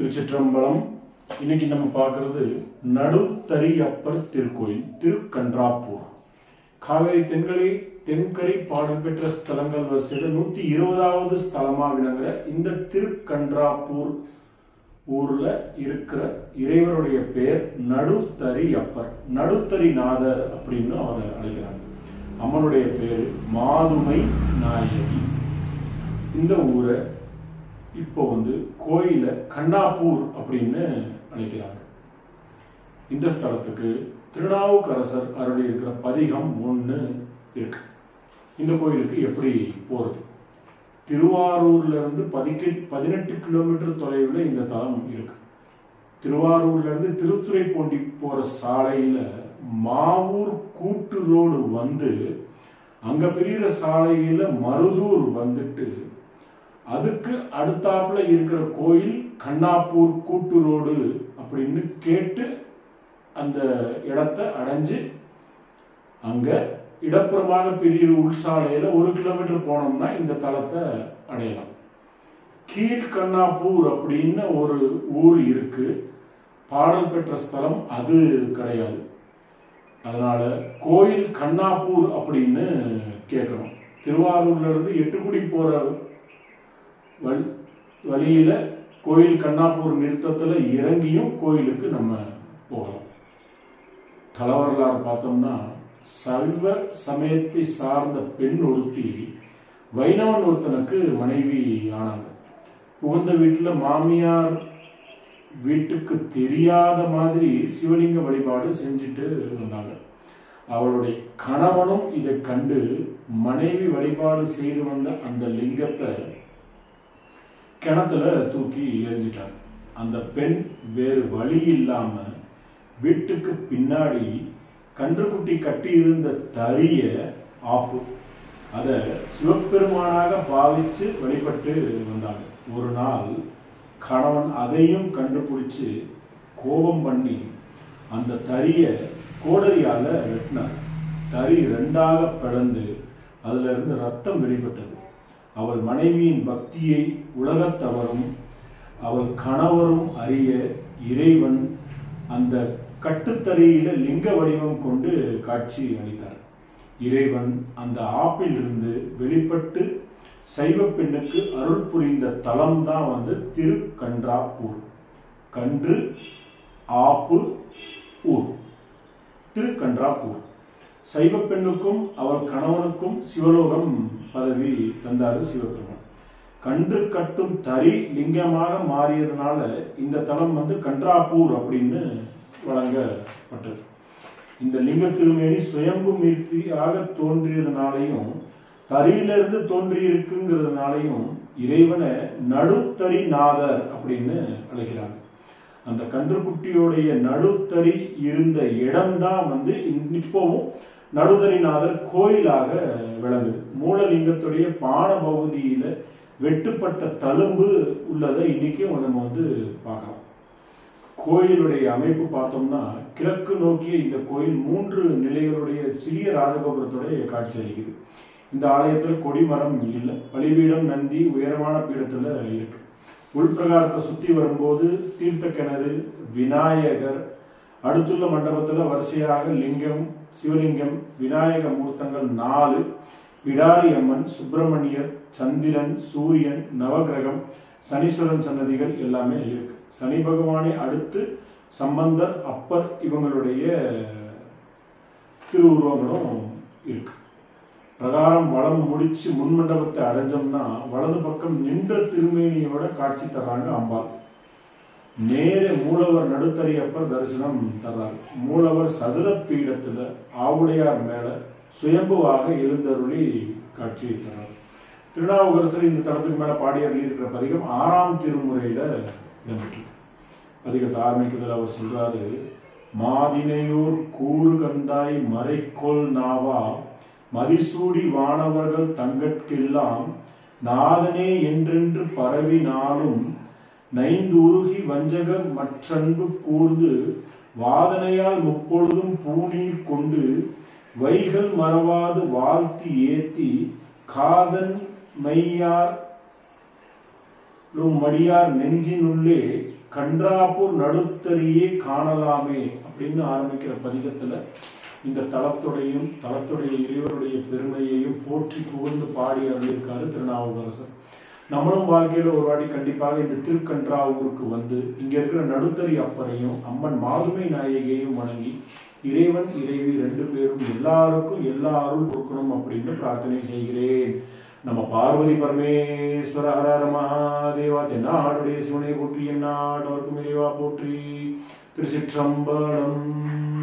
திருச்சிற்றம்பலம் இன்னைக்கு நம்ம பார்க்கறது நடுத்தரியப்பர் திருக்கோயில் திருக்கன்றாப்பூர் காவேரி தென்கரை தென்கரை பாடல் பெற்ற ஸ்தலங்கள் வரிசையில் நூத்தி இருபதாவது ஸ்தலமா விளங்குற இந்த திருக்கன்றாப்பூர் ஊர்ல இருக்கிற இறைவனுடைய பெயர் நடுத்தரி அப்பர் நடுத்தரி நாதர் அப்படின்னு அவரை அழைக்கிறாங்க அம்மனுடைய பேரு மாதுமை நாயகி இந்த ஊரை இப்போ வந்து கோயிலை கண்ணாப்பூர் அப்படின்னு அழைக்கிறாங்க இந்த ஸ்தலத்துக்கு திருநாவுக்கரசர் அருளி இருக்கிற பதிகம் ஒன்று இருக்கு இந்த கோயிலுக்கு எப்படி போறது திருவாரூர்ல இருந்து பதிக்க பதினெட்டு கிலோமீட்டர் தொலைவில் இந்த தலம் இருக்கு திருவாரூர்ல இருந்து திருத்துறைப்பூண்டி போற சாலையில மாவூர் கூட்டு ரோடு வந்து அங்க பிரிகிற சாலையில மருதூர் வந்துட்டு அதுக்கு அடுத்தாப்புல இருக்கிற கோயில் கண்ணாப்பூர் கூட்டு ரோடு அப்படின்னு கேட்டு அந்த இடத்த அடைஞ்சு அங்க இடப்புறமாக பிரிகிற உள்சாலையில ஒரு கிலோமீட்டர் போனோம்னா இந்த தலத்தை அடையலாம் கீழ்கண்ணாப்பூர் அப்படின்னு ஒரு ஊர் இருக்கு பாடல் பெற்ற ஸ்தலம் அது கிடையாது அதனால கோயில் கண்ணாப்பூர் அப்படின்னு கேட்கணும் திருவாரூர்ல இருந்து எட்டுக்குடி போற வழி வழியில கோயில் கண்ணாப்பூர் நிறுத்தத்துல இறங்கியும் கோயிலுக்கு நம்ம போகலாம் தல வரலாறு பார்த்தோம்னா சைவ சமயத்தை சார்ந்த பெண் ஒருத்தி வைணவன் ஒருத்தனுக்கு மனைவி ஆனாங்க புகுந்த வீட்டுல மாமியார் வீட்டுக்கு தெரியாத மாதிரி சிவலிங்க வழிபாடு செஞ்சுட்டு வந்தாங்க அவளுடைய கணவனும் இதை கண்டு மனைவி வழிபாடு செய்து வந்த அந்த லிங்கத்தை கிணத்துல தூக்கி எரிஞ்சிட்டாங்க அந்த பெண் வேறு வழி இல்லாம வீட்டுக்கு பின்னாடி கன்றுக்குட்டி கட்டியிருந்த தறிய ஆப்பு அத சிவபெருமானாக பாவிச்சு வழிபட்டு வந்தாங்க ஒரு நாள் கணவன் அதையும் கண்டுபிடிச்சு கோபம் பண்ணி அந்த தறிய கோடரியால வெட்டினார் தறி ரெண்டாக பிளந்து அதுல இருந்து ரத்தம் வெளிப்பட்டது அவள் மனைவியின் பக்தியை உலகத்தவரும் அவள் கணவரும் அறிய இறைவன் அந்த கட்டுத்தறியில லிங்க வடிவம் கொண்டு காட்சி அளித்தார் இறைவன் அந்த ஆப்பில் இருந்து வெளிப்பட்டு சைவ பெண்ணுக்கு அருள் புரிந்த தலம் தான் வந்து திருக்கன்றாப்பூர் கன்று ஆப்பு ஊர் திருக்கன்றாப்பூர் சைவ பெண்ணுக்கும் அவர் கணவனுக்கும் சிவலோகம் பதவி தந்தாரு சிவபெருமான் கன்று கட்டும் தறி லிங்கமாக மாறியதுனால இந்த தலம் வந்து கன்றாப்பூர் அப்படின்னு வழங்கப்பட்டது இந்த லிங்க திருமேனி சுயம்பு மீர்த்தியாக தோன்றியதுனாலையும் தறியிலிருந்து தோன்றி இருக்குங்கிறதுனாலையும் இறைவனை நடுத்தறி நாதர் அப்படின்னு அழைக்கிறாங்க அந்த கன்றுக்குட்டியோடைய நடுத்தறி இருந்த இடம்தான் வந்து இப்பவும் நடுதறிநாதர் கோயிலாக விளங்குது மூலலிங்கத்துடைய பான பகுதியில வெட்டுப்பட்ட தழும்பு உள்ளதை இன்னைக்கும் நம்ம வந்து பார்க்கலாம் கோயிலுடைய அமைப்பு பார்த்தோம்னா கிழக்கு நோக்கிய இந்த கோயில் மூன்று நிலைகளுடைய சிறிய ராஜகோபுரத்துடைய காட்சி அளிக்குது இந்த ஆலயத்தில் கொடிமரம் இல்லை பலிபீடம் நந்தி உயரமான பீடத்துல இருக்கு உள்பிரகாரத்தை சுத்தி வரும்போது தீர்த்த கிணறு விநாயகர் அடுத்துள்ள மண்டபத்துல வரிசையாக லிங்கம் சிவலிங்கம் விநாயக மூர்த்தங்கள் நாலு பிடாரி அம்மன் சுப்பிரமணியர் சந்திரன் சூரியன் நவகிரகம் சனீஸ்வரன் சன்னதிகள் எல்லாமே இருக்கு சனி பகவானை அடுத்து சம்பந்தர் அப்பர் இவங்களுடைய திருவுருவங்களும் இருக்கு பிரகாரம் வளம் முடிச்சு முன்மண்டபத்தை அடைஞ்சோம்னா வலது பக்கம் நின்ற திருமேனியோட காட்சி தர்றாங்க அம்பாள் நேரே மூலவர் நடுத்தறியப்பர் தரிசனம் தர்றாரு மூலவர் சதுர பீடத்துல ஆவுடையார் மேல சுயம்புவாக எழுந்தருளி காட்சி தர்றாரு திருநாவுக்கரசர் இந்த தளத்துக்கு மேல பாடியர்கள் இருக்கிற பதிகம் ஆறாம் திருமுறையில இடம்பெற்று பதிகத்தை ஆரம்பிக்கிறதுல அவர் சொல்றாரு மாதினையூர் கூறு கந்தாய் மறைக்கோள் நாவா மதிசூடி வானவர்கள் தங்கட்கெல்லாம் நாதனே என்றென்று பரவி நாளும் நைந்துருகி வஞ்சகர் மற்றன்பு கூர்ந்து வாதனையால் முப்பொழுதும் பூநீர் கொண்டு வைகள் மறவாது வாழ்த்தி ஏத்தி காதன் மையார் மடியார் நெஞ்சினுள்ளே கன்றாப்பூர் நடுத்தரியே காணலாமே அப்படின்னு ஆரம்பிக்கிற பதிகத்துல இந்த தலத்துடையும் தலத்துடைய இறைவருடைய பெருமையையும் போற்றி புகழ்ந்து பாடி அருளியிருக்காரு திருநாவுக்கரசர் நம்மளும் வாழ்க்கையில ஒரு வாட்டி கண்டிப்பாக இந்த திருக்கன்றாவூருக்கு வந்து இங்க இருக்கிற நடுத்தரி அப்பரையும் அம்மன் மாதுமை நாயகியையும் வணங்கி இறைவன் இறைவி ரெண்டு பேரும் எல்லாருக்கும் எல்லா அருள் கொடுக்கணும் அப்படின்னு பிரார்த்தனை செய்கிறேன் நம்ம பார்வதி பரமேஸ்வர ஹர ஹர மகாதேவா தென்னாடுடைய சிவனை போற்றி என்னாட்டவர்க்கும் இறைவா போற்றி திருச்சிற்றம்பலம்